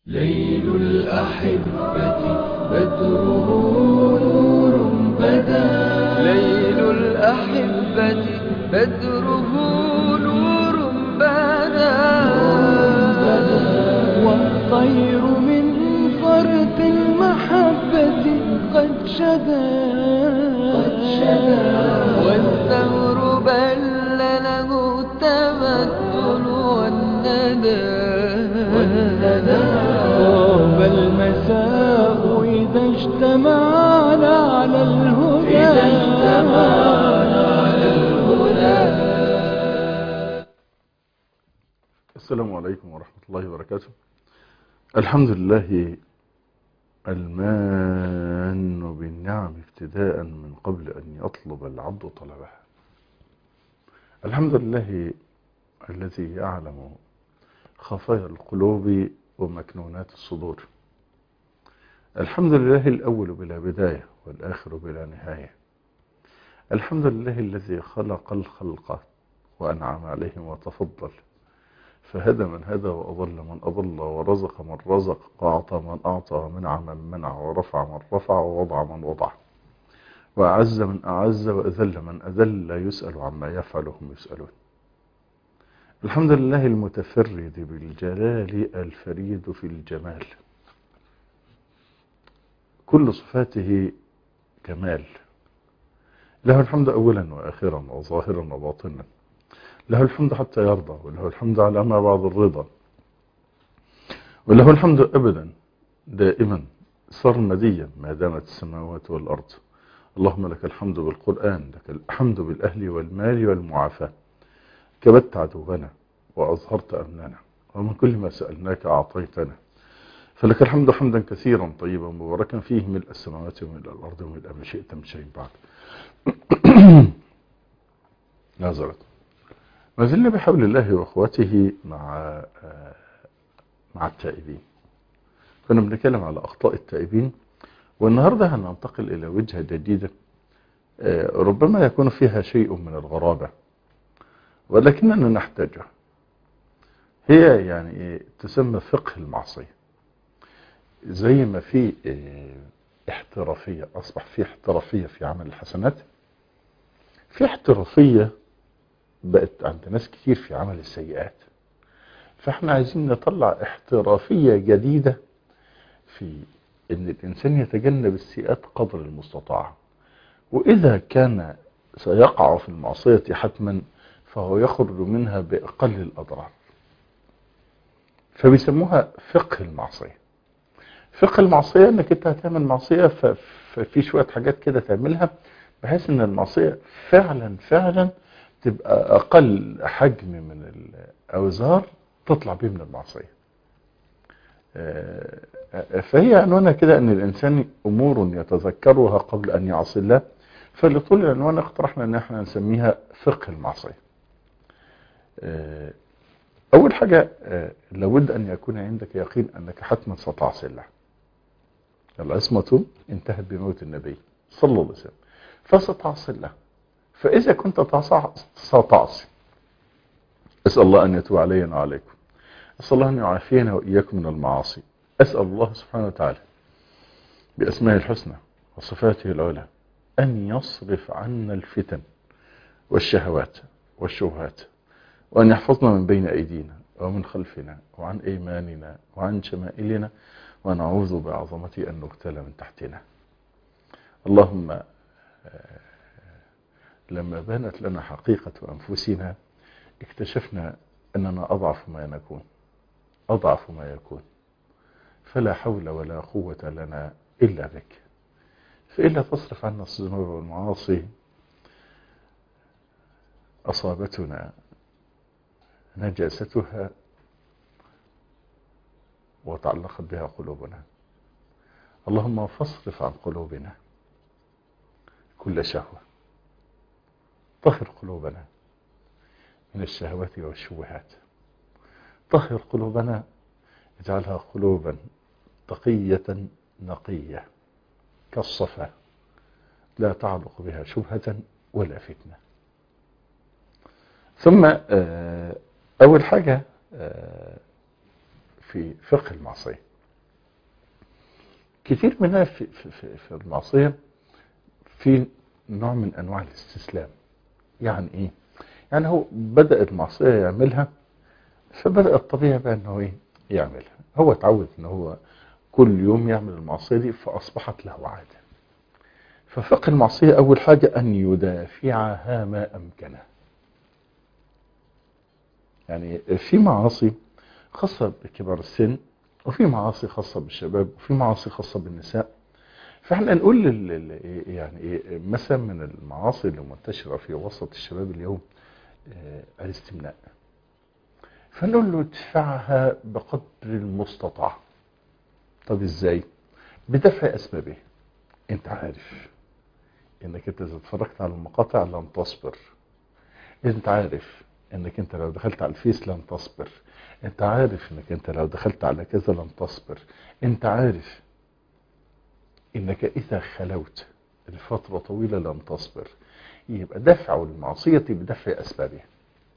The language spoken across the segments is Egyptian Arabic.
ليل الأحبة بدره نور بدا ليل الأحبة بدره نور بدا والطير من فرط المحبة قد شدا والثمر بل له التمثل والندى طاب المساء إذا اجتمعنا على الهدى إذا اجتمعنا على الهدى السلام عليكم ورحمة الله وبركاته الحمد لله المان بالنعم ابتداء من قبل أن يطلب العبد طلبها الحمد لله الذي يعلم خفايا القلوب ومكنونات الصدور الحمد لله الأول بلا بداية والآخر بلا نهاية الحمد لله الذي خلق الخلق وأنعم عليهم وتفضل فهدى من هدى وأضل من أضل ورزق من رزق وأعطى من أعطى ومنع من منع ورفع من رفع ووضع من وضع وأعز من أعز وأذل من أذل لا يسأل عما يفعل هم يسألون الحمد لله المتفرد بالجلال الفريد في الجمال كل صفاته كمال له الحمد أولا وآخرا وظاهرا وباطنا له الحمد حتى يرضى وله الحمد على ما بعد الرضا وله الحمد أبدا دائما سرمديا ما دامت السماوات والأرض اللهم لك الحمد بالقرآن لك الحمد بالأهل والمال والمعافاة كبت عدونا وأظهرت أمننا ومن كل ما سألناك أعطيتنا فلك الحمد حمدا كثيرا طيبا مباركا فيه ملء السماوات وملء الأرض وملء ما شئت من شيء بعد لا زالت ما زلنا بحول الله واخوته مع مع التائبين كنا بنتكلم على اخطاء التائبين والنهارده هننتقل الى وجهه جديده ربما يكون فيها شيء من الغرابه ولكننا نحتاجها هي يعني تسمى فقه المعصيه زي ما في احترافيه اصبح في احترافيه في عمل الحسنات في احترافيه بقت عند ناس كتير في عمل السيئات فاحنا عايزين نطلع احترافية جديدة في ان الانسان يتجنب السيئات قدر المستطاع واذا كان سيقع في المعصية حتما فهو يخرج منها باقل الاضرار فبيسموها فقه المعصية فقه المعصية انك انت هتعمل معصية ففي شوية حاجات كده تعملها بحيث ان المعصية فعلا فعلا تبقى أقل حجم من الأوزار تطلع به من المعصية فهي عنوانها كده أن الإنسان أمور يتذكرها قبل أن يعصي الله فلطول العنوان اقترحنا أن احنا نسميها فقه المعصية أول حاجة لابد أن يكون عندك يقين أنك حتما ستعصي الله العصمة انتهت بموت النبي صلى الله عليه وسلم فستعصي الله فإذا كنت ستعصي أسأل الله أن يتوب علينا وعليكم أسأل الله أن يعافينا وإياكم من المعاصي أسأل الله سبحانه وتعالى بأسمائه الحسنى وصفاته العلى أن يصرف عنا الفتن والشهوات والشبهات وأن يحفظنا من بين أيدينا ومن خلفنا وعن أيماننا وعن شمائلنا ونعوذ بعظمته أن نغتال من تحتنا اللهم لما بانت لنا حقيقة أنفسنا اكتشفنا أننا أضعف ما نكون أضعف ما يكون فلا حول ولا قوة لنا إلا بك فإلا تصرف عنا الذنوب والمعاصي أصابتنا نجاستها وتعلقت بها قلوبنا اللهم فاصرف عن قلوبنا كل شهوه طهر قلوبنا من الشهوات والشبهات طهر قلوبنا اجعلها قلوبا تقية نقية كالصفا لا تعلق بها شبهة ولا فتنة ثم أول حاجة في فقه المعصية كتير منها في, في, في, في المعصية في نوع من انواع الاستسلام يعني ايه يعني هو بدأ المعصية يعملها فبدأ الطبيعي بقى انه ايه يعملها هو اتعود ان هو كل يوم يعمل المعصية دي فاصبحت له عادة ففقه المعصية اول حاجة ان يدافعها ما امكنه يعني في معاصي خاصة بكبار السن وفي معاصي خاصة بالشباب وفي معاصي خاصة بالنساء فاحنا نقول لل... لل- يعني ايه مثلا من المعاصي اللي منتشرة في وسط الشباب اليوم آه، الاستمناء فنقول له ادفعها بقدر المستطاع طب ازاي بدفع اسبابه انت عارف انك انت اذا اتفرجت على المقاطع لن تصبر انت عارف انك انت لو دخلت على الفيس لن تصبر انت عارف انك انت لو دخلت على كذا لن تصبر انت عارف انك اذا خلوت لفترة طويلة لن تصبر يبقى دفع المعصية بدفع اسبابها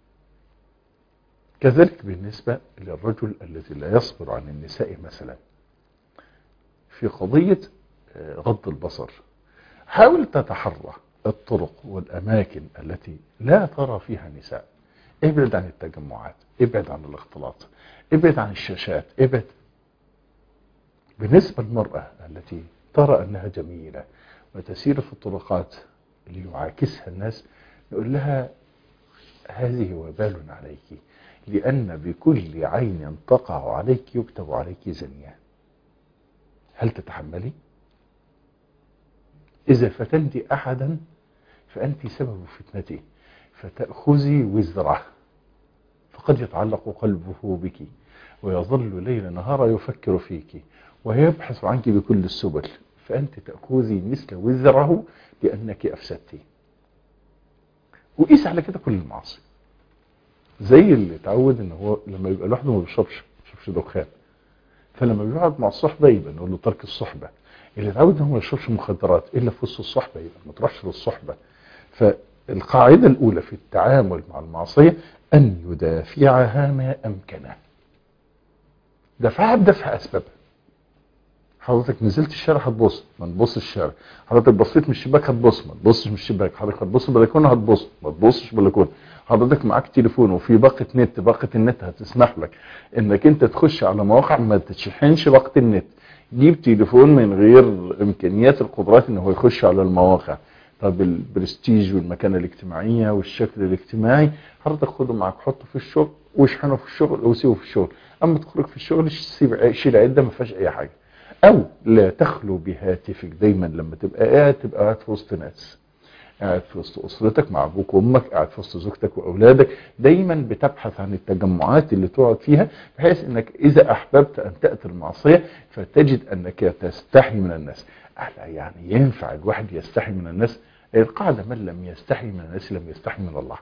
كذلك بالنسبة للرجل الذي لا يصبر عن النساء مثلا في قضية آه، غض البصر حاول تتحرى الطرق والأماكن التي لا ترى فيها نساء ابعد عن التجمعات ابعد عن الاختلاط ابعد عن الشاشات ابعد بالنسبة للمرأة التي ترى أنها جميلة وتسير في الطرقات ليعاكسها الناس نقول لها هذه وبال عليك لأن بكل عين تقع عليك يكتب عليك زنية هل تتحملي؟ إذا فتنت أحدا فأنت سبب فتنته فتأخذي وزره فقد يتعلق قلبه بك ويظل ليل نهارا يفكر فيك ويبحث عنك بكل السبل فأنت تأخذي مثل وزره لأنك أفسدتي وقيس على كده كل المعاصي زي اللي اتعود ان هو لما يبقى لوحده ما بيشربش ما بيشربش دخان فلما بيقعد مع الصحبه يبقى نقول له ترك الصحبه اللي اتعود ان هو ما يشربش مخدرات الا في وسط الصحبه يبقى ما تروحش للصحبه فالقاعده الاولى في التعامل مع المعصيه ان يدافعها ما امكنه دفعها بدفع اسبابها حضرتك نزلت الشارع هتبص ما تبصش الشارع حضرتك بصيت من الشباك هتبص ما تبصش من الشباك حضرتك هتبص البلكونه هتبص ما تبصش البلكونه حضرتك معاك تليفون وفي باقه نت باقه النت هتسمح لك انك انت تخش على مواقع ما تشحنش باقه النت جيب تليفون من غير امكانيات القدرات ان هو يخش على المواقع طب البرستيج والمكانه الاجتماعيه والشكل الاجتماعي حضرتك خده معاك حطه في الشغل واشحنه في الشغل وسيبه في الشغل اما تخرج في الشغل سيب شيل عده ما فيهاش اي حاجه او لا تخلو بهاتفك دايما لما تبقى قاعد تبقى قاعد في وسط ناس قاعد في وسط اسرتك مع ابوك وامك قاعد في وسط زوجتك واولادك دايما بتبحث عن التجمعات اللي تقعد فيها بحيث انك اذا احببت ان تاتي المعصيه فتجد انك تستحي من الناس أهلا يعني ينفع الواحد يستحي من الناس القاعده من لم يستحي من الناس لم يستحي من الله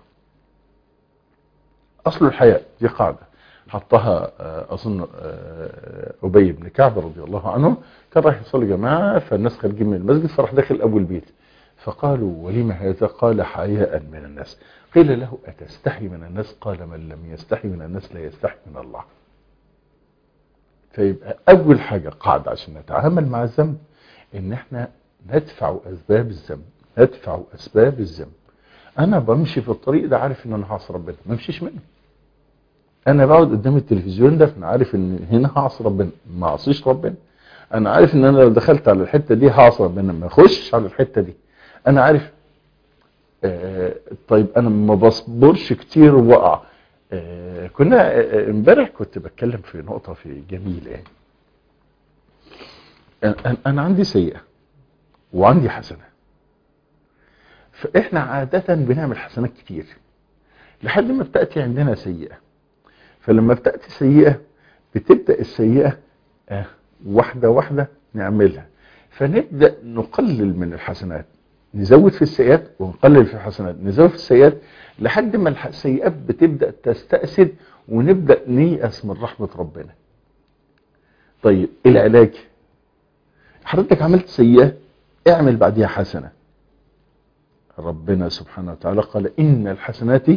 اصل الحياء دي قاعده حطها اظن ابي بن كعب رضي الله عنه كان رايح يصلي جماعه فالناس خارجين من المسجد فراح داخل ابو البيت فقالوا ولم هذا قال حياء من الناس قيل له اتستحي من الناس قال من لم يستحي من الناس لا يستحي من الله فيبقى اول حاجه قاعده عشان نتعامل مع الذنب ان احنا ندفع اسباب الذنب ندفع اسباب الذنب انا بمشي في الطريق ده عارف ان انا هعصي ربنا ما امشيش منه انا بقعد قدام التلفزيون ده فانا عارف ان هنا هعصي ربنا ما اعصيش ربنا انا عارف ان انا لو دخلت على الحته دي هعصي ربنا ما اخشش على الحته دي انا عارف آه طيب انا ما بصبرش كتير وقع آه كنا آه امبارح كنت بتكلم في نقطه في جميله يعني انا, أنا عندي سيئه وعندي حسنه فاحنا عاده بنعمل حسنات كتير لحد ما بتاتي عندنا سيئه فلما بتأتي سيئة بتبدأ السيئة آه واحدة واحدة نعملها فنبدأ نقلل من الحسنات نزود في السيئات ونقلل في الحسنات نزود في السيئات لحد ما السيئات بتبدأ تستأسد ونبدأ نيأس من رحمة ربنا طيب العلاج حضرتك عملت سيئة اعمل بعدها حسنة ربنا سبحانه وتعالى قال إن الحسنات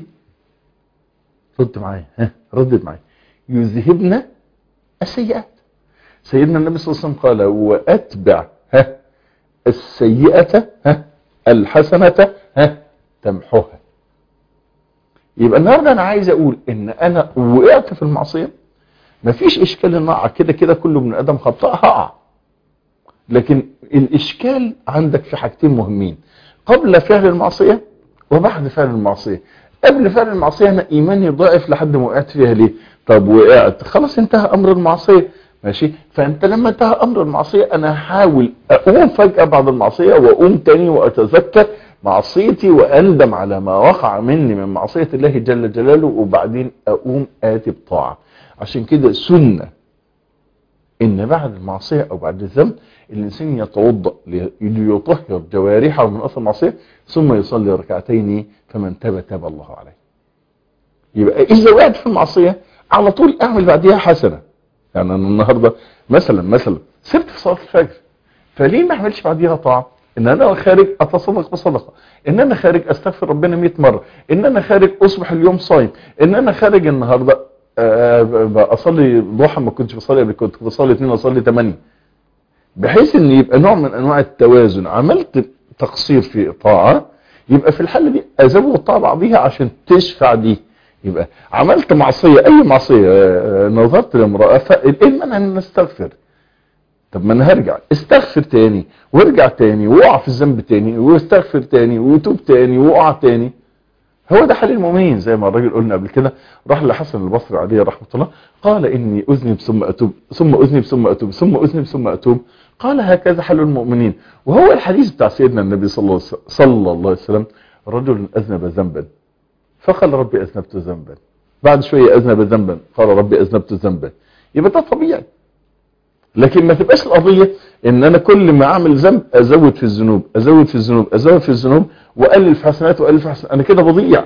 رد معايا ها ردد معايا يذهبنا السيئات سيدنا النبي صلى الله عليه وسلم قال واتبع ها السيئة ها الحسنة ها تمحوها يبقى النهارده انا عايز اقول ان انا وقعت في المعصيه مفيش اشكال ان اقع كده كده كل ابن ادم خطاء هقع لكن الاشكال عندك في حاجتين مهمين قبل فعل المعصيه وبعد فعل المعصيه قبل فعل المعصيه انا ايماني ضعف لحد ما وقعت فيها ليه طب وقعت خلاص انتهى امر المعصيه ماشي فانت لما انتهى امر المعصيه انا هحاول اقوم فجاه بعد المعصيه واقوم تاني واتذكر معصيتي واندم على ما وقع مني من معصيه الله جل جلاله وبعدين اقوم اتي بطاعه عشان كده سنه ان بعد المعصيه او بعد الذنب الانسان يتوضا ليطهر جوارحه من اثر المعصيه ثم يصلي ركعتين فمن تاب تاب الله عليه يبقى اذا وقعت في المعصيه على طول اعمل بعديها حسنه يعني انا النهارده مثلا مثلا سبت في صلاه الفجر فليه ما اعملش بعديها طاعه ان انا خارج اتصدق بصدقه ان انا خارج استغفر ربنا 100 مره ان انا خارج اصبح اليوم صايم ان انا خارج النهارده اصلي ضحى ما كنتش بصلي قبل كنت بصلي 2 اصلي 8 بحيث ان يبقى نوع من انواع التوازن عملت تقصير في طاعه يبقى في الحاله دي ازود الطاعه بعضيها عشان تشفع دي يبقى عملت معصيه اي معصيه نظرت لامراه فايه المانع ان نستغفر طب ما انا هرجع استغفر تاني وارجع تاني واقع في الذنب تاني واستغفر تاني وتوب تاني واقع تاني هو ده حل المؤمنين زي ما الراجل قلنا قبل كده راح لحسن البصري عليه رحمه الله قال اني اذنب ثم اتوب ثم اذنب ثم اتوب ثم اذنب ثم اتوب قال هكذا حل المؤمنين وهو الحديث بتاع سيدنا النبي صلى الله صلى الله عليه وسلم رجل اذنب ذنبا فقال ربي اذنبت ذنبا بعد شويه اذنب ذنبا قال ربي اذنبت ذنبا يبقى ده طبيعي لكن ما تبقاش القضيه ان انا كل ما اعمل ذنب ازود في الذنوب ازود في الذنوب ازود في الذنوب واقلل في حسنات واقلل في حسنات انا كده بضيع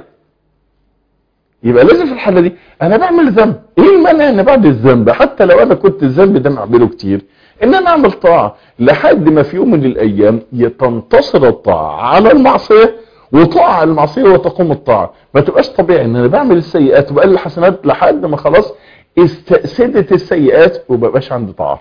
يبقى لازم في الحاله دي انا بعمل ذنب ايه المانع ان بعد الذنب حتى لو انا كنت الذنب ده بعمله كتير ان انا اعمل طاعه لحد ما في يوم من الايام تنتصر الطاعه على المعصيه وتقع على المعصيه وتقوم الطاعه ما تبقاش طبيعي ان انا بعمل السيئات وبقلل الحسنات لحد ما خلاص استأسدت السيئات ومبقاش عندي طاعات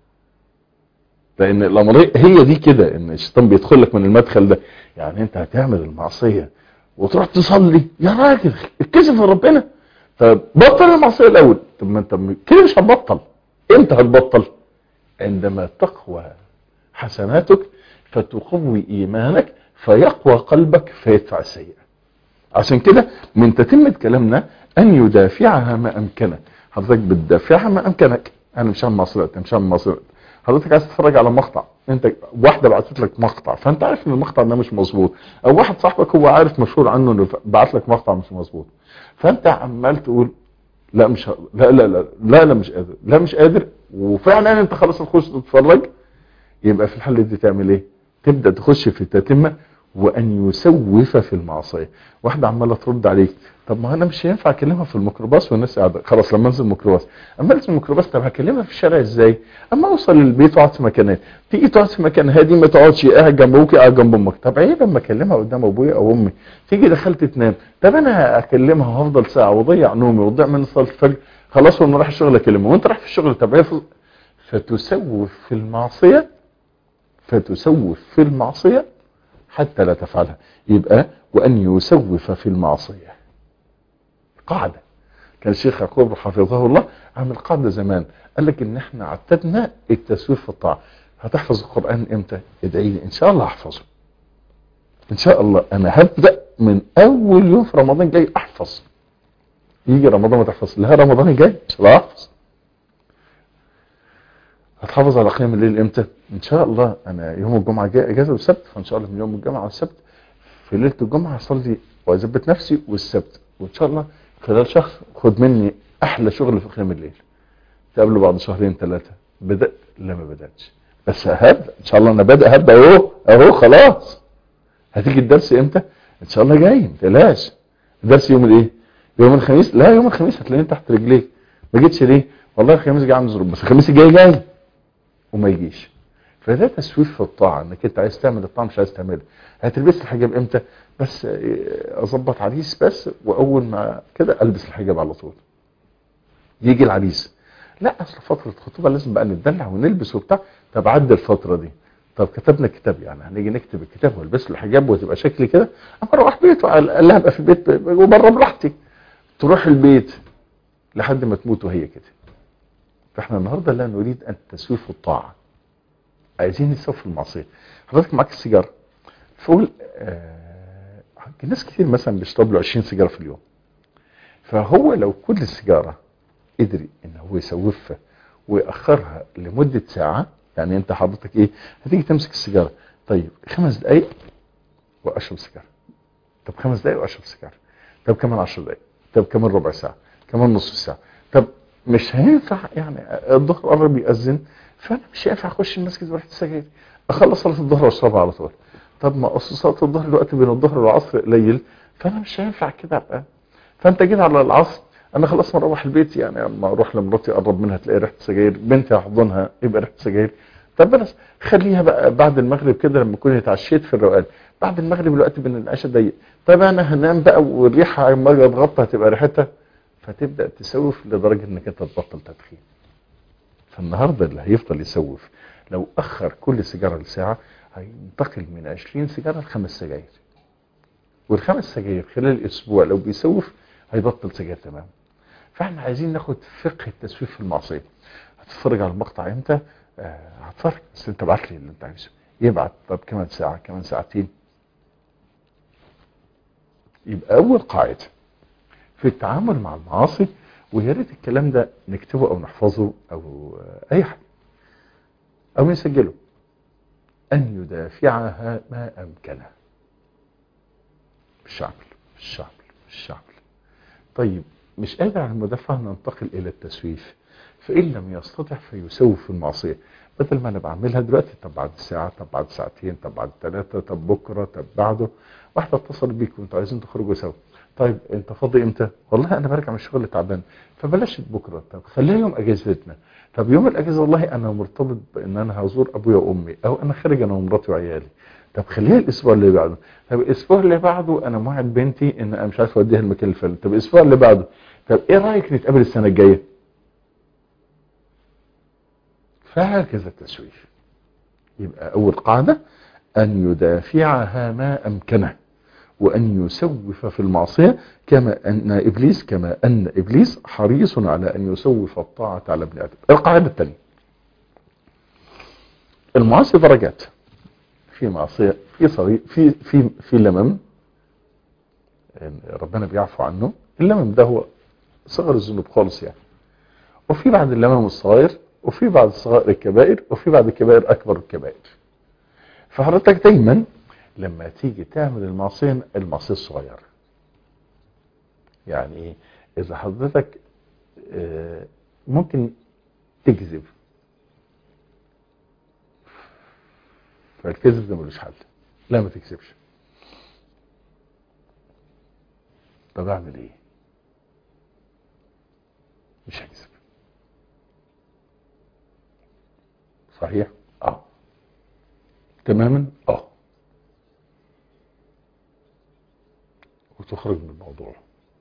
لان الامر هي دي كده ان الشيطان بيدخل لك من المدخل ده يعني انت هتعمل المعصيه وتروح تصلي يا راجل اتكسف من ربنا فبطل المعصيه الاول طب ما انت كده مش هتبطل امتى هتبطل عندما تقوى حسناتك فتقوي ايمانك فيقوى قلبك فيدفع السيئه عشان كده من تتمه كلامنا ان يدافعها ما امكنه حضرتك بتدافعها ما امكنك انا مش هعمل معصيه مش هعمل معصيه حضرتك عايز تتفرج على مقطع انت واحده بعتت لك مقطع فانت عارف ان المقطع ده مش مظبوط او واحد صاحبك هو عارف مشهور عنه انه بعت لك مقطع مش مظبوط فانت عمال تقول لا مش ه... لا, لا لا لا لا مش قادر لا مش قادر وفعلا انت خلاص تخش تتفرج يبقى في الحاله دي تعمل ايه تبدا تخش في التتمه وان يسوف في المعصيه واحده عماله ترد عليك طب ما انا مش هينفع اكلمها في الميكروباص والناس قاعده خلاص لما انزل الميكروباص اما انزل الميكروباص طب هكلمها في الشارع ازاي اما اوصل للبيت واقعد في مكانات تيجي تقعد في مكان هادي ما تقعدش قاعد جنب ابوك قاعد جنب امك طب عيب اما اكلمها قدام ابويا او امي تيجي دخلت تنام طب انا اكلمها وهفضل ساعه واضيع نومي واضيع من صلاه الفجر خلاص وانا رايح الشغل اكلمها وانت رايح في الشغل طب هي فتسوف في المعصيه فتسوف في المعصيه حتى لا تفعلها يبقى وان يسوف في المعصيه قاعدة كان الشيخ يعقوب حفظه الله عامل قاعدة زمان قال لك ان احنا اعتدنا التسويف في الطاعة هتحفظ القرآن امتى ادعي لي ان شاء الله احفظه ان شاء الله انا هبدأ من اول يوم في رمضان جاي احفظ يجي رمضان ما تحفظ لا رمضان الجاي ان شاء الله احفظ هتحافظ على قيام الليل امتى ان شاء الله انا يوم الجمعة جاي اجازة والسبت فان شاء الله من يوم الجمعة والسبت في ليلة الجمعة هصلي واثبت نفسي والسبت وان شاء الله خلال شهر خد مني احلى شغل في قيام الليل تقابله بعد شهرين ثلاثة بدأت لا ما بدأتش بس هبدأ ان شاء الله انا بدأ هبدأ اهو اهو خلاص هتيجي الدرس امتى ان شاء الله جاي ما تقلقش الدرس يوم الايه يوم الخميس لا يوم الخميس هتلاقيني تحت رجليك ما جيتش ليه والله الخميس جاي عندي ظروف بس الخميس الجاي جاي وما يجيش فده تسويف في الطاعه انك انت عايز تعمل الطاعه مش عايز تعملها هتلبس الحجاب امتى بس اظبط عريس بس واول ما كده البس الحجاب على طول يجي العريس لا اصل فتره الخطوبه لازم بقى نتدلع ونلبس وبتاع طب عدي الفتره دي طب كتبنا كتاب يعني هنيجي نكتب الكتاب والبس له الحجاب وتبقى شكلي كده اما اروح بيته قال لها ابقى في البيت وبره براحتي تروح البيت لحد ما تموت وهي كده فاحنا النهارده لا نريد ان تسويف الطاعه عايزين نسوف المعصيه حضرتك معاك السيجاره فقول آه ناس كتير مثلا بيشرب له 20 سيجاره في اليوم فهو لو كل سيجاره قدر ان هو يسوفها ويأخرها لمدة ساعة يعني انت حضرتك ايه هتيجي تمسك السيجارة طيب خمس دقايق واشرب سيجارة طب خمس دقايق واشرب سيجارة طب كمان عشر دقايق طب كمان ربع ساعة كمان نصف ساعة طب مش هينفع يعني الظهر قرب يأذن فانا مش هينفع اخش المسجد وريحة السجاير اخلص صلاة الظهر واشربها على طول طب ما اصل صلاة الظهر الوقت بين الظهر والعصر قليل فانا مش هينفع كده ابقى فانت جيت على العصر انا خلاص ما اروح البيت يعني اما اروح لمراتي اقرب منها تلاقي ريحه سجاير بنتي احضنها يبقى ريحه سجاير طب بس خليها بقى بعد المغرب كده لما اكون اتعشيت في الروقان بعد المغرب الوقت بين العشاء ضيق طب انا هنام بقى والريحه لما اجي اتغطى هتبقى ريحتها فتبدا تسوف لدرجه انك انت تبطل تدخين فالنهارده اللي هيفضل يسوف لو اخر كل سيجاره لساعه هينتقل من 20 سيجاره لخمس سجاير والخمس سجاير خلال اسبوع لو بيسوف هيبطل سجاير تماما فاحنا عايزين ناخد فقه التسويف في المعصيه هتتفرج على المقطع امتى آه هتفرج بس انت ابعت لي اللي انت عايزه يبعت طب كمان ساعه كمان ساعتين يبقى اول قاعده في التعامل مع المعاصي ويا ريت الكلام ده نكتبه او نحفظه او آه اي حاجه او نسجله ان يدافعها ما امكنه بالشعب بالشعب بالشعب طيب مش قادر على المدافعة ننتقل إلى التسويف فإن لم يستطع فيسوف في المعصية بدل ما أنا بعملها دلوقتي طب بعد ساعة طب بعد ساعتين طب بعد ثلاثة طب بكرة طب بعده واحدة اتصل بيك وانتوا عايزين تخرجوا سوا طيب انت فاضي امتى والله انا برجع من الشغل تعبان فبلاش بكرة طب خليها يوم اجازتنا طب يوم الاجازة والله انا مرتبط بان انا هزور ابويا وامي او انا خارج انا ومراتي وعيالي طب خليها الاسبوع اللي بعده طب الاسبوع اللي بعده انا موعد بنتي ان انا مش عارف اوديها المكان الفلاني طب الاسبوع اللي بعده طب ايه رايك نتقابل السنه الجايه فهكذا التسويف يبقى اول قاعده ان يدافعها ما امكنه وان يسوف في المعصيه كما ان ابليس كما ان ابليس حريص على ان يسوف الطاعه على ابن ادم القاعده الثانيه المعاصي درجات في معصيه في صغير في في في لمم ربنا بيعفو عنه اللمم ده هو صغر الذنوب خالص يعني وفي بعد اللمم الصغير وفي بعد صغائر الكبائر وفي بعد الكبائر اكبر الكبائر فحضرتك دايما لما تيجي تعمل المعصيه المعصيه الصغيره يعني ايه اذا حضرتك ممكن تكذب فالكذب ده ملوش حل لا ما تكذبش طب اعمل ايه مش هكذب صحيح اه تماما اه وتخرج من الموضوع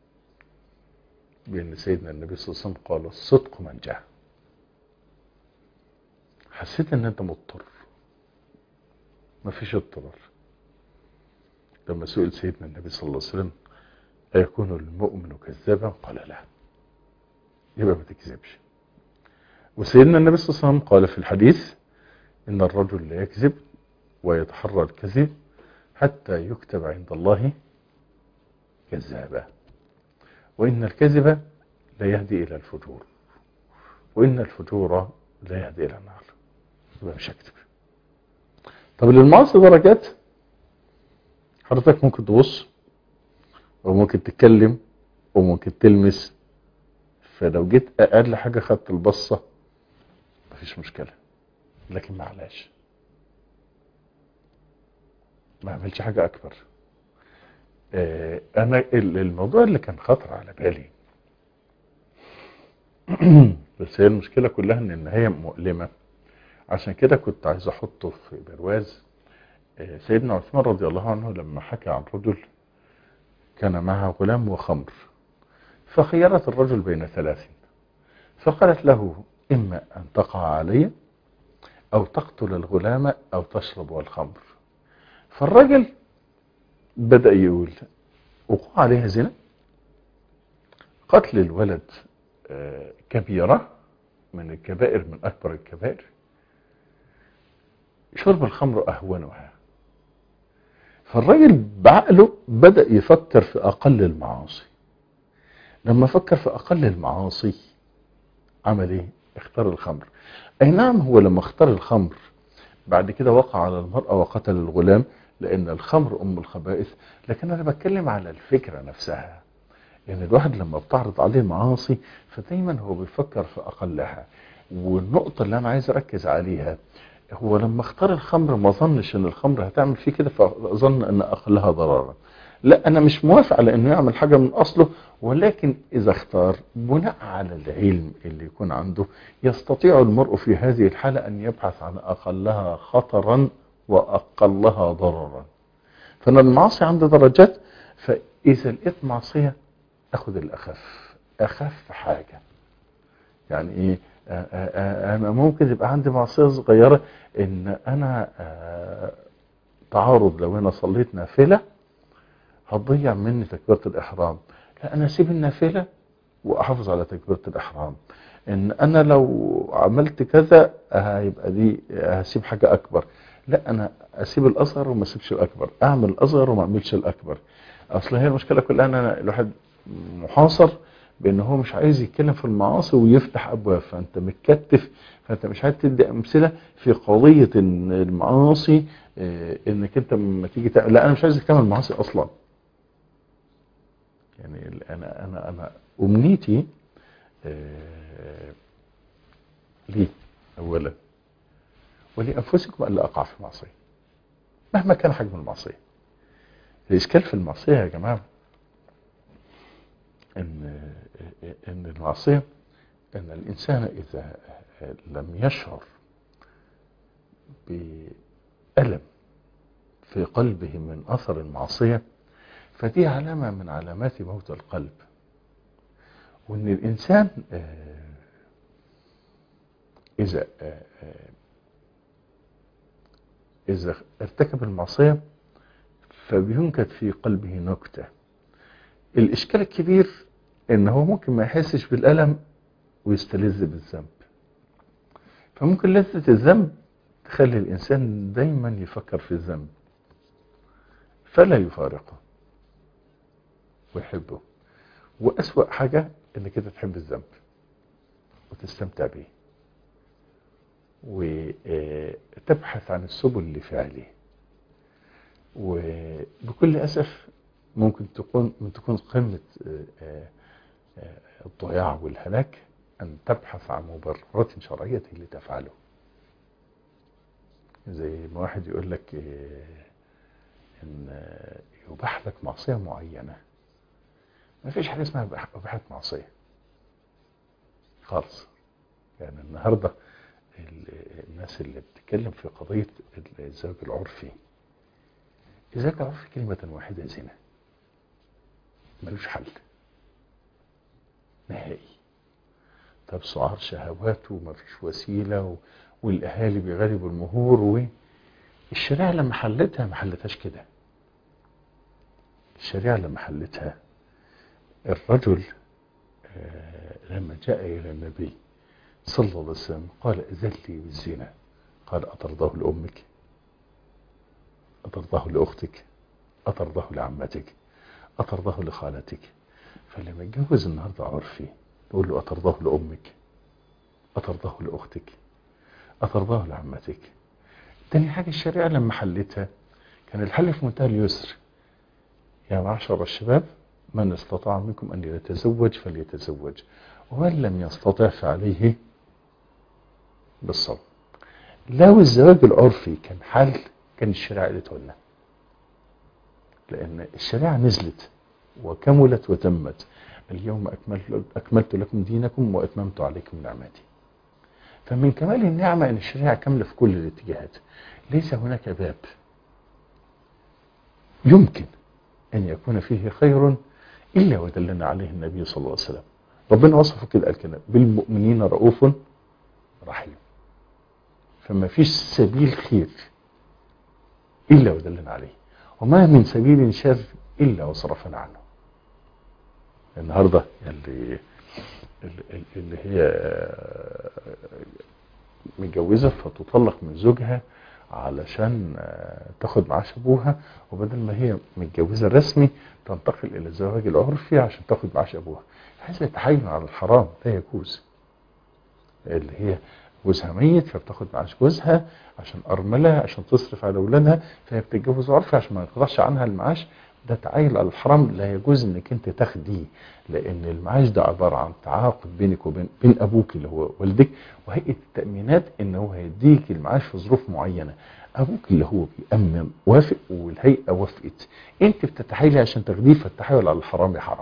بان سيدنا النبي صلى الله عليه وسلم قال الصدق من جاء حسيت ان انت مضطر مفيش اضطرار لما سئل سيدنا النبي صلى الله عليه وسلم أيكون المؤمن كذابا قال لا يبقى ما تكذبش وسيدنا النبي صلى الله عليه وسلم قال في الحديث إن الرجل لا يكذب ويتحرى الكذب حتى يكتب عند الله كذابا وإن الكذب لا يهدي إلى الفجور وإن الفجور لا يهدي إلى النار يبقى مش هكذب طب للمعاصي درجات حضرتك ممكن تبص وممكن تتكلم وممكن تلمس فلو جيت اقل حاجة خدت البصة مفيش مشكلة لكن معلاش ما عملش حاجة اكبر اه انا الموضوع اللي كان خطر على بالي بس هي المشكلة كلها ان النهاية مؤلمة عشان كده كنت عايز احطه في برواز اه سيدنا عثمان رضي الله عنه لما حكى عن رجل كان معه غلام وخمر فخيرت الرجل بين ثلاث فقالت له إما أن تقع علي أو تقتل الغلام أو تشرب الخمر فالرجل بدأ يقول وقوع عليها زنا قتل الولد آه، كبيرة من الكبائر من أكبر الكبائر شرب الخمر أهونها فالراجل بعقله بدأ يفكر في أقل المعاصي لما فكر في أقل المعاصي عمل إيه؟ اختار الخمر أي نعم هو لما اختار الخمر بعد كده وقع على المرأة وقتل الغلام لأن الخمر أم الخبائث لكن أنا بتكلم على الفكرة نفسها يعني الواحد لما بتعرض عليه معاصي فدايما هو بيفكر في أقلها والنقطة اللي أنا عايز أركز عليها هو لما اختار الخمر ما ظنش ان الخمر هتعمل فيه كده فظن ان اقلها ضررا لا انا مش موافق على انه يعمل حاجة من اصله ولكن اذا اختار بناء على العلم اللي يكون عنده يستطيع المرء في هذه الحالة ان يبحث عن اقلها خطرا واقلها ضررا فانا المعاصي عندي درجات فاذا لقيت معصية اخد الاخف اخف حاجة يعني ايه آه، آه، آه، انا ممكن يبقى عندي معصيه صغيره ان انا آه، تعارض لو انا صليت نافله هتضيع مني تكبيره الاحرام لا انا اسيب النافله واحافظ على تكبيره الاحرام ان انا لو عملت كذا هيبقى دي هسيب حاجه اكبر لا انا اسيب الاصغر وما اسيبش الاكبر اعمل الاصغر وما اعملش الاكبر اصل هي المشكله كلها ان انا الواحد محاصر بان هو مش عايز يتكلم في المعاصي ويفتح ابواب فانت متكتف فانت مش عايز تدي امثله في قضيه ان المعاصي آه، انك انت لما تيجي تعمل لا انا مش عايز اتكلم المعاصي اصلا يعني ال- انا انا انا امنيتي آه، لي اولا ولانفسكم الا اقع في معصيه مهما كان حجم المعصيه الاشكال في المعصيه يا جماعه ان ان المعصيه ان الانسان اذا لم يشعر بألم في قلبه من اثر المعصيه فدي علامه من علامات موت القلب وان الانسان آه، اذا آه، آه، اذا ارتكب المعصيه فبينكت في قلبه نكته الاشكال الكبير ان هو ممكن ما يحسش بالالم ويستلذ بالذنب فممكن لذة الذنب تخلي الانسان دايما يفكر في الذنب فلا يفارقه ويحبه واسوأ حاجة انك انت تحب الذنب وتستمتع به وتبحث عن السبل لفعله وبكل اسف ممكن تكون من تكون قمة آه، آه، آه، الضياع والهلاك أن تبحث عن مبررات شرعية لتفعله زي ما واحد يقول لك آه، إن آه، يباح لك معصية معينة ما فيش حاجة اسمها إباحة- إباحة معصية خالص يعني النهاردة ال- الناس اللي بتتكلم في قضية الزواج العرفي الزواج العرفي كلمة واحدة زنا ملوش حل نهائي طب سعار شهوات ومفيش وسيلة و... والأهالي بيغلبوا المهور والشريعة لما حلتها ما حلتهاش كده الشريعة لما حلتها الرجل آه، لما جاء إلى النبي صلى الله عليه وسلم قال إذن لي بالزنا قال أترضاه لأمك أترضاه لأختك أترضاه لعمتك أترضاه لخالتك فلما يتجوز النهارده عرفي تقول له أترضاه لأمك أترضاه لأختك أترضاه لعمتك تاني حاجة الشريعة لما حلتها كان الحل في منتهى اليسر يا معشر الشباب من استطاع منكم أن يتزوج فليتزوج ومن لم يستطع فعليه بالصوم لو الزواج العرفي كان حل كان الشريعة قالته لنا لأن الشريعة نزلت وكملت وتمت اليوم أكملت, أكملت لكم دينكم وأتممت عليكم نعمتي فمن كمال النعمة أن الشريعة كاملة في كل الاتجاهات ليس هناك باب يمكن أن يكون فيه خير إلا ودلنا عليه النبي صلى الله عليه وسلم ربنا وصفه كده قال كده بالمؤمنين رؤوف رحيم فما فيش سبيل خير إلا ودلنا عليه وما من سبيل شر إلا وصرفنا عنه النهاردة اللي اللي- اللي هي متجوزة فتطلق من زوجها علشان آه، تاخد معاش ابوها وبدل ما هي متجوزة رسمي تنتقل الى الزواج العرفي عشان تاخد معاش ابوها هذا تحايل على الحرام لا يجوز اللي هي جوزها ميت فبتاخد معاش جوزها عشان ارملة عشان تصرف على اولادها فهي بتتجوز عرفي عشان ما يقطعش عنها المعاش ده تعايل على الحرام لا يجوز انك انت تاخديه لان المعاش ده عباره عن تعاقد بينك وبين بين ابوك اللي هو والدك وهيئه التامينات ان هو هيديك المعاش في ظروف معينه ابوك اللي هو بيامن وافق والهيئه وافقت انت بتتحايلي عشان تاخديه فالتحايل على الحرام حرام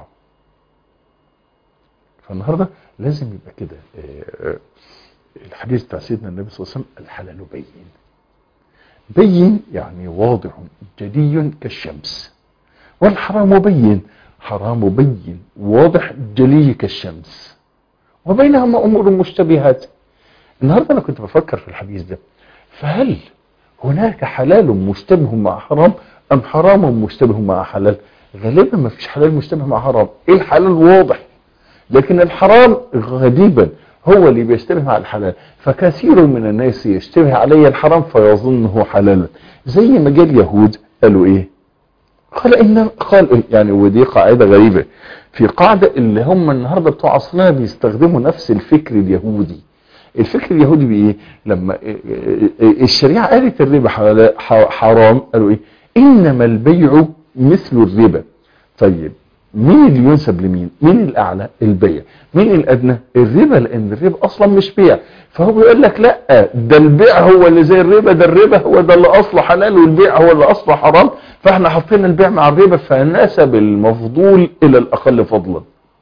فالنهارده لازم يبقى كده آه، آه، الحديث بتاع سيدنا النبي صلى الله عليه وسلم الحلال بين بين يعني واضح جلي كالشمس والحرام بين حرام بين واضح جلي كالشمس وبينهما امور مشتبهات النهارده انا كنت بفكر في الحديث ده فهل هناك حلال مشتبه مع حرام ام حرام مشتبه مع حلال غالبا ما فيش حلال مشتبه مع حرام ايه الحلال واضح لكن الحرام غالبا هو اللي بيشتبه مع الحلال فكثير من الناس يشتبه عليه الحرام فيظنه حلالا زي ما جاء اليهود قالوا ايه قال ان قال يعني ودي قاعده غريبه في قاعده اللي هم النهارده بتوع عصرنا بيستخدموا نفس الفكر اليهودي الفكر اليهودي بايه لما الشريعه قالت الربا حلال- ح- حرام قالوا ايه انما البيع مثل الربا طيب مين اللي ينسب لمين مين الاعلى البيع مين الادنى الربا لان الربا اصلا مش بيع فهو بيقول لك لا ده البيع هو اللي زي الربا ده الربا هو ده اللي اصله حلال والبيع هو اللي اصله حرام فاحنا حطينا البيع مع الربا فنسب المفضول الى الاقل فضلا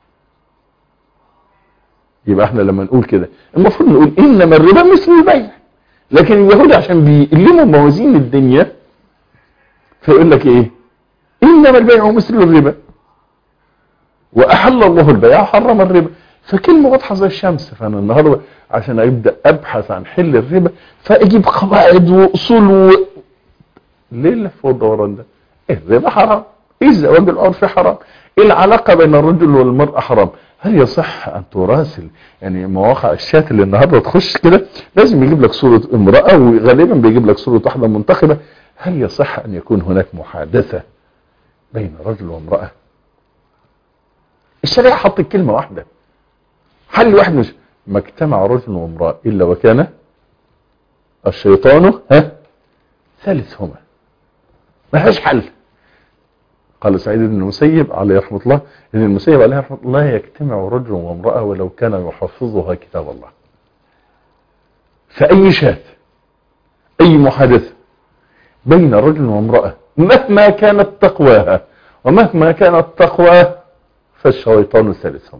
يبقى احنا لما نقول كده المفروض نقول انما الربا مثل البيع لكن اليهود عشان بيقلموا موازين الدنيا فيقول لك ايه انما البيع مثل الربا واحل الله البيع وحرم الربا فكلمه واضحه زي الشمس فانا النهارده عشان ابدا ابحث عن حل الربا فاجيب قواعد واصول و... ليه اللف والدوران ده؟ الربا حرام ايه الزواج العرفي حرام ايه العلاقه بين الرجل والمراه حرام هل يصح ان تراسل يعني مواقع الشات اللي النهارده تخش كده لازم يجيب لك صوره امراه وغالبا بيجيب لك صوره واحده منتخبه هل يصح ان يكون هناك محادثه بين رجل وامراه الشريعه حطت كلمه واحده حل واحد مش ما اجتمع رجل وامراه الا وكان الشيطان ها ثالثهما ما فيهاش حل قال سعيد بن المسيب عليه رحمه الله ان المسيب عليه رحمه الله يجتمع رجل وامراه ولو كان يحفظها كتاب الله فاي شاذ اي محادثه بين رجل وامراه مهما كانت تقواها ومهما كانت تقواه فالشيطان ثالثهم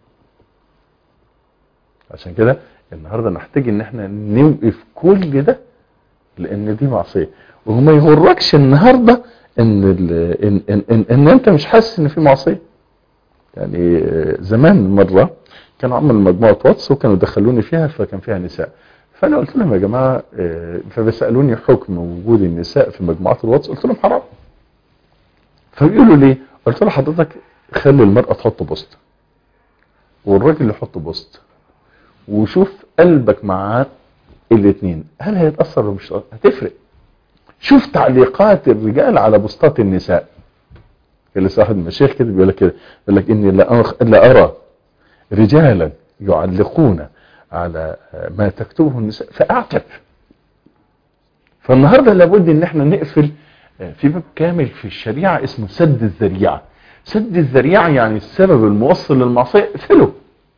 عشان كده النهارده نحتاج ان احنا نوقف كل ده لان دي معصيه وما يغركش النهارده ان ال ان, إن, إن, ان انت مش حاسس ان في معصيه يعني آه، زمان مره كانوا عملوا مجموعه واتس وكانوا دخلوني فيها فكان فيها نساء فانا قلت لهم يا جماعه آه، فبيسالوني حكم وجود النساء في مجموعات الواتس قلت لهم حرام فبيقولوا ليه قلت له حضرتك خلي المراه تحط بوست والراجل يحط بوست وشوف قلبك مع الاثنين هل هيتاثر ولا مش هتفرق شوف تعليقات الرجال على بوستات النساء اللي صاحب المشايخ كده بيقول لك كده بيقول لك اني لا أخ- لا ارى رجالا يعلقون على ما تكتبه النساء فاعتب فالنهارده لابد ان احنا نقفل في باب كامل في الشريعه اسمه سد الذريعه سد الذريعه يعني السبب الموصل للمعصيه اقفله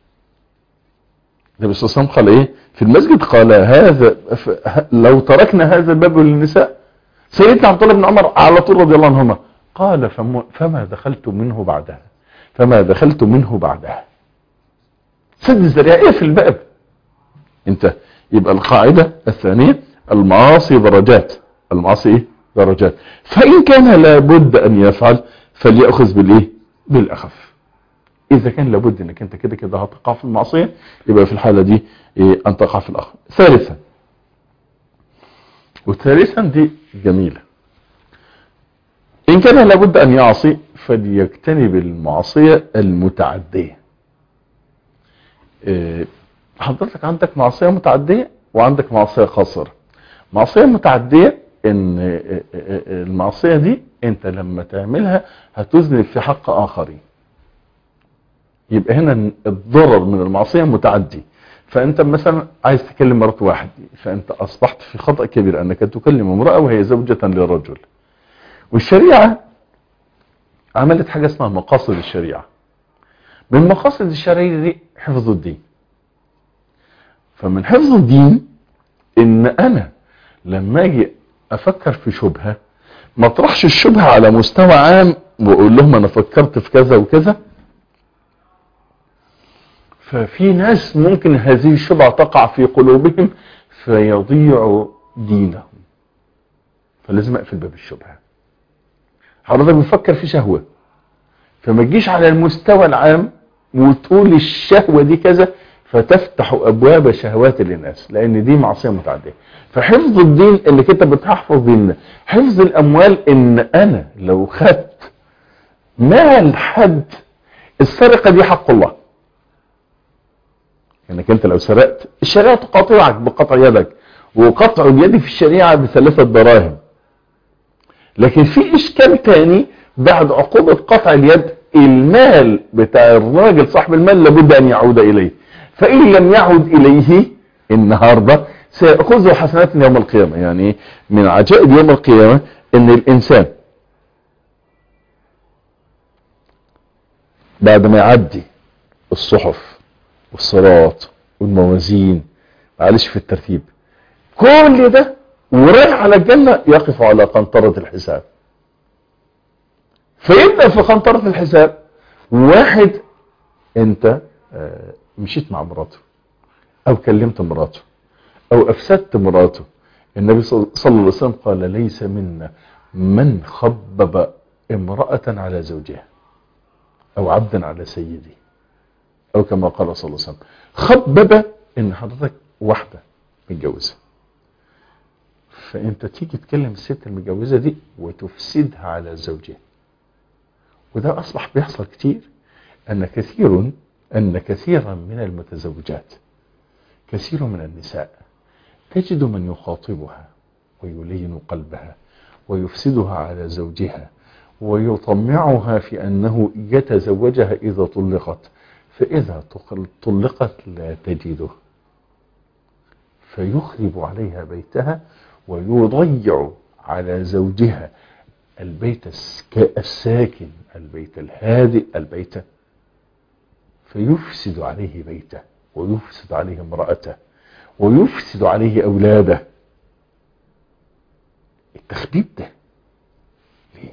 النبي صلى الله عليه وسلم قال ايه في المسجد قال هذا ف- لو تركنا هذا الباب للنساء سيدنا عبد الله بن عمر على طول رضي الله عنهما قال فم- فما دخلت منه بعدها فما دخلت منه بعدها سد الذريعه ايه في الباب انت يبقى القاعدة الثانية المعاصي درجات المعاصي ايه درجات فان كان لابد ان يفعل فليأخذ بالايه بالاخف اذا كان لابد انك انت كده كده هتقع في المعصيه يبقى في الحاله دي إيه ان تقع في الاخر ثالثا وثالثا دي جميله ان كان لابد ان يعصي فليجتنب المعصيه المتعديه إيه حضرتك عندك معصيه متعديه وعندك معصيه قاصره معصيه متعديه ان المعصيه دي انت لما تعملها هتذنب في حق اخرين يبقى هنا الضرر من المعصيه متعدي فانت مثلا عايز تكلم مرات واحد فانت اصبحت في خطا كبير انك تكلم امراه وهي زوجه لرجل والشريعه عملت حاجه اسمها مقاصد الشريعه من مقاصد الشريعه دي حفظ الدين فمن حفظ الدين ان انا لما اجي افكر في شبهه ما اطرحش الشبهه على مستوى عام واقول لهم انا فكرت في كذا وكذا ففي ناس ممكن هذه الشبهه تقع في قلوبهم فيضيعوا دينهم فلازم اقفل باب الشبهه حضرتك بتفكر في شهوه فما تجيش على المستوى العام وتقول الشهوه دي كذا فتفتح ابواب شهوات للناس لان دي معصيه متعديه فحفظ الدين انك انت بتحفظ ديننا حفظ الاموال ان انا لو خدت مال حد السرقه دي حق الله انك انت لو سرقت الشريعه تقاطعك بقطع يدك وقطع اليد في الشريعه بثلاثه دراهم لكن في اشكال تاني بعد عقوبه قطع اليد المال بتاع الراجل صاحب المال لابد ان يعود اليه فإن لم يعد إليه النهاردة سيأخذه حسنات يوم القيامة يعني من عجائب يوم القيامة ان الانسان بعد ما يعدي الصحف والصراط والموازين معلش في الترتيب كل ده ورايح على الجنة يقف على قنطرة الحساب فيبدأ في قنطرة الحساب واحد انت آه مشيت مع مراته او كلمت مراته او افسدت مراته النبي صلى الله عليه وسلم قال ليس منا من خبب امرأة على زوجها او عبدا على سيده او كما قال صلى الله عليه وسلم خبب ان حضرتك واحدة متجوزة فانت تيجي تكلم الست المتجوزة دي وتفسدها على زوجها وده اصبح بيحصل كتير ان كثير أن كثيرا من المتزوجات كثير من النساء تجد من يخاطبها ويلين قلبها ويفسدها على زوجها ويطمعها في أنه يتزوجها إذا طلقت فإذا طلقت لا تجده فيخرب عليها بيتها ويضيع على زوجها البيت الساكن البيت الهادئ البيت فيفسد عليه بيته ويفسد عليه امرأته ويفسد عليه أولاده التخبيب ده ليه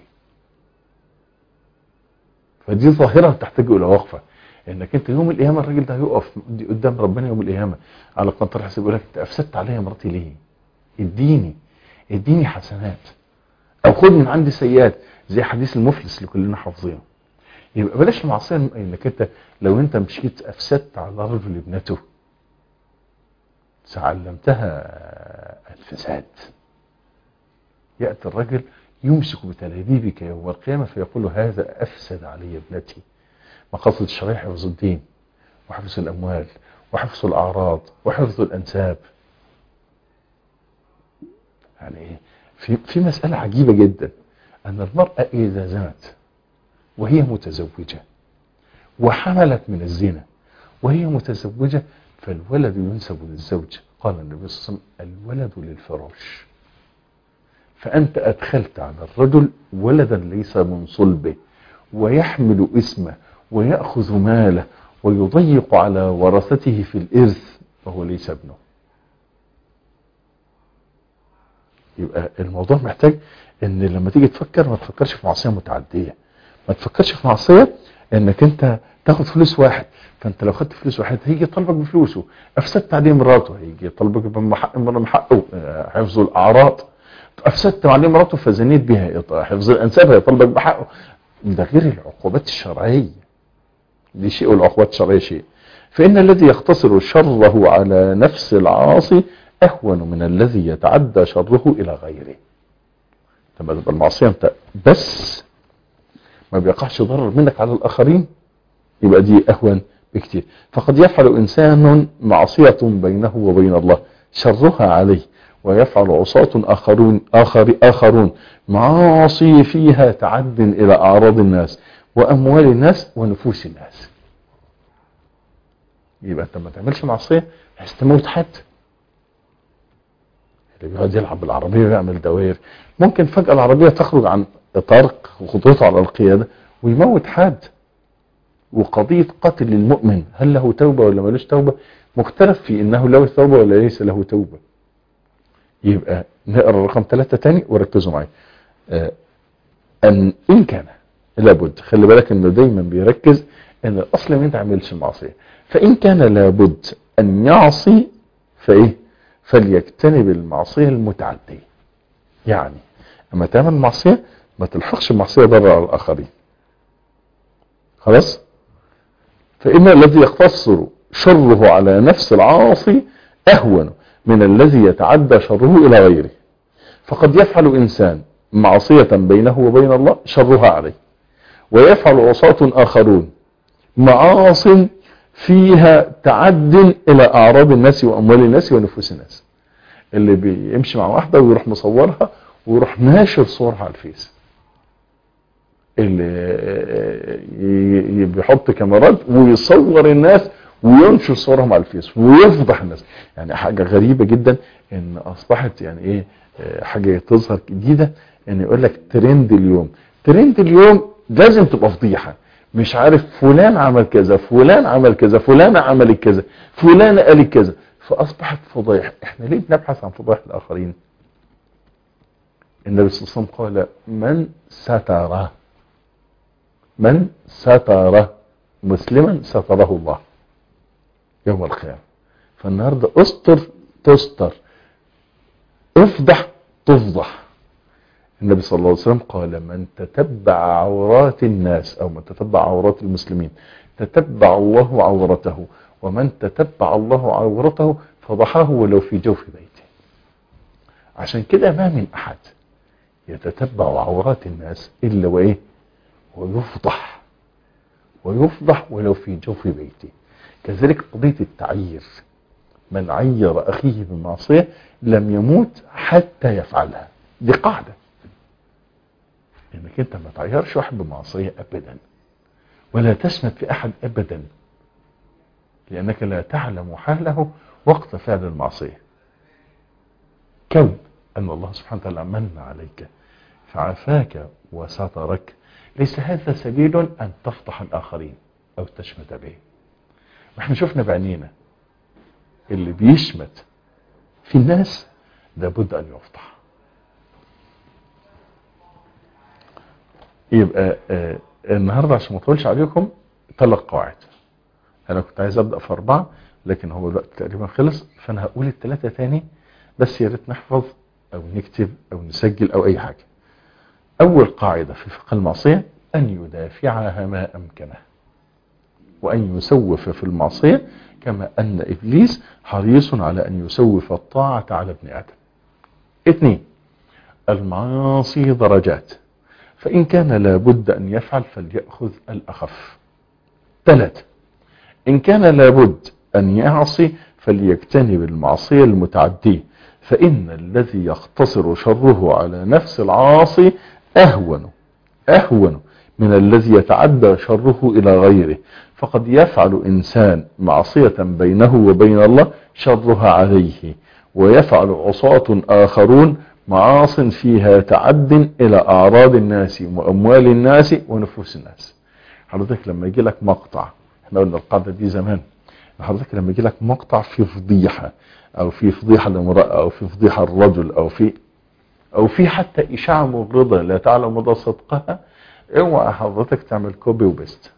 فدي ظاهرة تحتاج إلى وقفة انك انت يوم القيامة الراجل ده هيقف قدام ربنا يوم القيامة على قنطرة حساب يقول لك انت افسدت عليا مراتي ليه اديني اديني حسنات او خد من عندي سيئات زي حديث المفلس اللي كلنا حافظينه يبقى بلاش المعصيه انك انت لو انت مشيت افسدت على رجل ابنته علمتها الفساد ياتي الرجل يمسك بتلابيبك يوم القيامه فيقول هذا افسد علي ابنتي مقاصد الشريعه حفظ الدين وحفظ الاموال وحفظ الاعراض وحفظ الانساب يعني في في مساله عجيبه جدا ان المراه اذا زنت وهي متزوجة وحملت من الزنا وهي متزوجة فالولد ينسب للزوج قال النبي صلى الله عليه وسلم الولد للفراش فأنت أدخلت على الرجل ولدا ليس من صلبه ويحمل اسمه ويأخذ ماله ويضيق على ورثته في الإرث وهو ليس ابنه يبقى الموضوع محتاج ان لما تيجي تفكر ما تفكرش في معصية متعدية ما تفكرش في معصية انك انت تاخد فلوس واحد فانت لو خدت فلوس واحد هيجي يطالبك بفلوسه افسدت عليه مراته هيجي يطالبك بحق من حقه حفظ الاعراض افسدت عليه مراته فزنيت بها حفظ الانساب هيطالبك بحقه ده غير العقوبات الشرعيه دي شيء والعقوبات الشرعية شيء فإن الذي يقتصر شره على نفس العاصي أهون من الذي يتعدى شره إلى غيره لما تبقى المعصية انت بس ما بيقعش ضرر منك على الآخرين يبقى دي أهون بكتير فقد يفعل إنسان معصية بينه وبين الله شرها عليه ويفعل عصاة آخرون, آخر آخرون معاصي فيها تعد إلى أعراض الناس وأموال الناس ونفوس الناس يبقى أنت ما تعملش معصية بحيث تموت حد اللي بيقعد يلعب بالعربية ويعمل دوائر ممكن فجأة العربية تخرج عن إطار خطوطه على القيادة ويموت حد وقضية قتل المؤمن هل له توبة ولا ملوش توبة مختلف في انه له توبة ولا ليس له توبة يبقى نقرأ رقم ثلاثة تاني وركزوا معي آه ان ان كان لابد خلي بالك انه دايما بيركز ان الاصل ما تعملش المعصية فان كان لابد ان يعصي فايه فليجتنب المعصية المتعدية يعني اما تعمل معصية ما تلحقش المعصية ضرر على الاخرين خلاص فإن الذي يقتصر شره على نفس العاصي أهون من الذي يتعدى شره إلى غيره فقد يفعل إنسان معصية بينه وبين الله شرها عليه ويفعل عصاة آخرون معاص فيها تعد إلى أعراض الناس وأموال الناس ونفوس الناس اللي بيمشي مع واحدة ويروح مصورها ويروح ناشر صورها على الفيس اللي بيحط كاميرات ويصور الناس وينشر صورهم على الفيس ويفضح الناس يعني حاجة غريبة جدا ان اصبحت يعني ايه حاجة تظهر جديدة ان يقول لك ترند اليوم ترند اليوم لازم تبقى فضيحة مش عارف فلان عمل كذا فلان عمل كذا فلان عملت كذا فلان قالت كذا فاصبحت فضايح احنا ليه بنبحث عن فضايح الاخرين النبي صلى الله عليه وسلم قال من ستره من ستر مسلما ستره الله يوم القيامة فالنهاردة استر تستر افضح تفضح النبي صلى الله عليه وسلم قال من تتبع عورات الناس او من تتبع عورات المسلمين تتبع الله عورته ومن تتبع الله عورته فضحاه ولو في جوف بيته عشان كده ما من احد يتتبع عورات الناس الا وايه ويفضح ويفضح ولو في جوف بيته كذلك قضية التعيير من عير أخيه بالمعصية لم يموت حتى يفعلها دي قاعدة انك انت ما تعيرش واحد بمعصية ابدا ولا تسند في احد ابدا لانك لا تعلم حاله وقت فعل المعصية كون ان الله سبحانه وتعالى من عليك فعافاك وسترك ليس هذا سبيل ان تفضح الاخرين او تشمت به واحنا شفنا بعينينا اللي بيشمت في الناس لابد ان يفضح يبقى آه النهاردة عشان ما اطولش عليكم ثلاث قواعد انا كنت عايز ابدأ في اربعة لكن هو الوقت تقريبا خلص فانا هقول الثلاثة تاني بس يا ريت نحفظ او نكتب او نسجل او اي حاجة اول قاعدة في فقه المعصية ان يدافعها ما امكنه وان يسوف في المعصية كما ان ابليس حريص على ان يسوف الطاعة على ابن ادم اثنين المعاصي درجات فإن كان لابد أن يفعل فليأخذ الأخف ثلاثة إن كان لابد أن يعصي فليجتنب المعصية المتعدية فإن الذي يقتصر شره على نفس العاصي أهون أهون من الذي يتعدى شره إلى غيره فقد يفعل إنسان معصية بينه وبين الله شرها عليه ويفعل عصاة آخرون معاص فيها تعد الى اعراض الناس واموال الناس ونفوس الناس حضرتك لما يجي لك مقطع احنا قلنا القاعدة دي زمان حضرتك لما يجي لك مقطع في فضيحة او في فضيحة لامرأة او في فضيحة الرجل او في او في حتى اشاعة مغرضة لا تعلم مدى صدقها اوعى حضرتك تعمل كوبي وبيست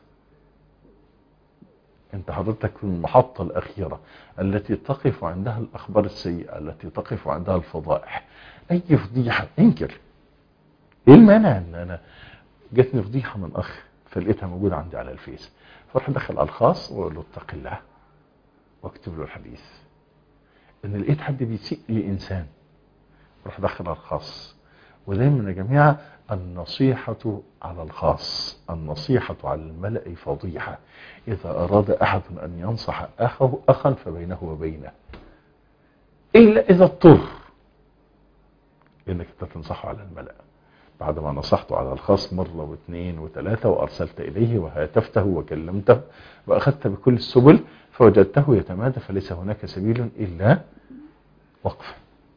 انت حضرتك في المحطة الاخيرة التي تقف عندها الاخبار السيئة التي تقف عندها الفضائح اي فضيحة انكر ايه المانع ان انا جاتني فضيحة من اخ فلقيتها موجودة عندي على الفيس فراح دخل على الخاص واقول له اتق الله واكتب له الحديث ان لقيت حد بيسيء لانسان راح دخل على الخاص ودايما يا جماعه النصيحة على الخاص النصيحة على الملأ فضيحة إذا أراد أحد أن ينصح أخه أخا فبينه وبينه إلا إذا اضطر إنك أنت تنصحه على الملأ بعد ما نصحته على الخاص مرة واثنين وثلاثة وأرسلت إليه وهاتفته وكلمته وأخذت بكل السبل فوجدته يتمادى فليس هناك سبيل إلا وقفه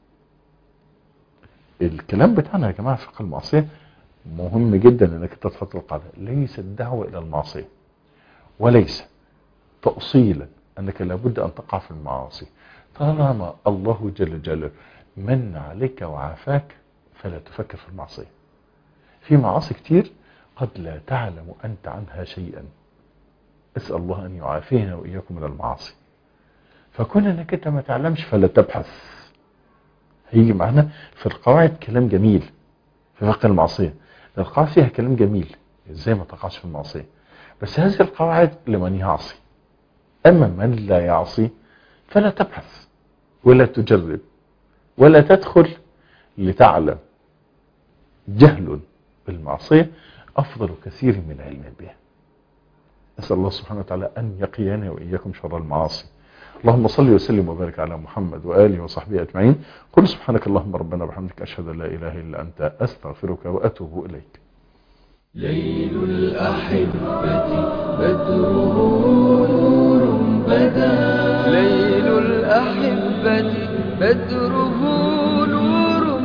الكلام بتاعنا يا جماعة في فقه المعصية مهم جدا انك انت تحط القاعدة ليس الدعوة الى المعصية وليس تأصيلا انك لابد ان تقع في المعاصي طالما الله جل جلاله من عليك وعافاك فلا تفكر في المعصية في معاصي كتير قد لا تعلم انت عنها شيئا اسأل الله ان يعافينا واياكم من المعاصي فكون انك انت ما تعلمش فلا تبحث هيجي معنا في القواعد كلام جميل في فقه المعصية القواعد فيها كلام جميل ازاي ما تقعش في المعصية بس هذه القواعد لمن يعصي اما من لا يعصي فلا تبحث ولا تجرب ولا تدخل لتعلم جهل بالمعصية افضل كثير من علم بها نسأل الله سبحانه وتعالى ان يقينا واياكم شر المعاصي اللهم صل وسلم وبارك على محمد وآله وصحبه أجمعين قل سبحانك اللهم ربنا وبحمدك أشهد أن لا إله إلا أنت أستغفرك وأتوب إليك ليل الأحبة بدره نور بدا ليل الأحبة بدره نور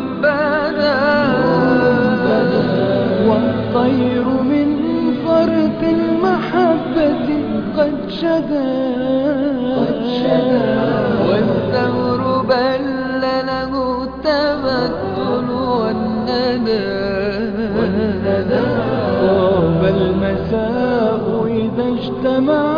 بدا والطير من فرط المحبة قد شدا والثور بل له التمثل والندى طاب المساء إذا اجتمع